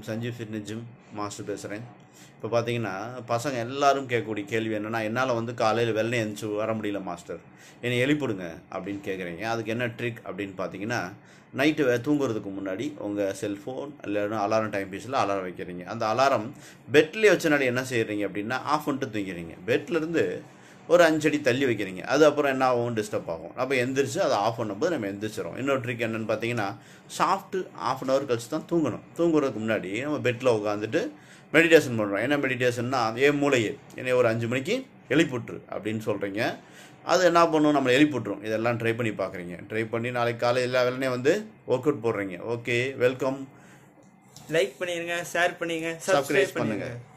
Sanjeev fitness gym master பேசுகிறேன் இப்போ பார்த்தீங்கன்னா பசங்க எல்லாரும் கேட்கக்கூடிய கேள்வி என்னென்னா என்னால் வந்து காலையில் வெள்ளனை எழுந்துச்சு வர முடியல மாஸ்டர் என்னை எழுப்பிடுங்க அப்படின்னு கேட்குறீங்க அதுக்கு என்ன ட்ரிக் அப்படின்னு பார்த்தீங்கன்னா நைட்டு தூங்குறதுக்கு முன்னாடி உங்கள் செல்ஃபோன் இல்லைன்னா அலாரம் டைம் பீஸில் அலாரம் வைக்கிறீங்க அந்த அலாரம் பெட்லேயே வச்சனாடி என்ன செய்கிறீங்க அப்படின்னா ஆஃப் பண்ணிட்டு தூங்கிறீங்க பெட்லேருந்து ஒரு அஞ்சடி தள்ளி வைக்கிறீங்க அது அப்புறம் என்ன ஆகும் டிஸ்டர்ப் ஆகும் அப்போ எந்திரிச்சு அதை ஆஃப் பண்ணும்போது நம்ம எந்திரிச்சிடும் இன்னொரு ட்ரிக் என்னென்னு பார்த்தீங்கன்னா சாப்பிட்டு ஆஃப் அன் ஹவர் கழிச்சு தான் தூங்கணும் தூங்குறதுக்கு முன்னாடி நம்ம பெட்டில் உட்காந்துட்டு மெடிடேஷன் பண்ணுறோம் என்ன மெடிடேஷன்னா ஏன் மூளையே என்னை ஒரு அஞ்சு மணிக்கு எழுப்பிவிட்ரு அப்படின்னு சொல்கிறீங்க அது என்ன பண்ணும் நம்மளை எழுப்பிவிட்ரும் இதெல்லாம் ட்ரை பண்ணி பார்க்குறீங்க ட்ரை பண்ணி நாளைக்கு காலையில் எல்லா வேலையும் வந்து ஒர்க் அவுட் போடுறீங்க ஓகே வெல்கம் லைக் பண்ணிருங்க ஷேர் பண்ணிருங்க சப்ஸ்கிரைப் சப்ஸ்கிரைப் பண்ணுங்க பண்ணுங்க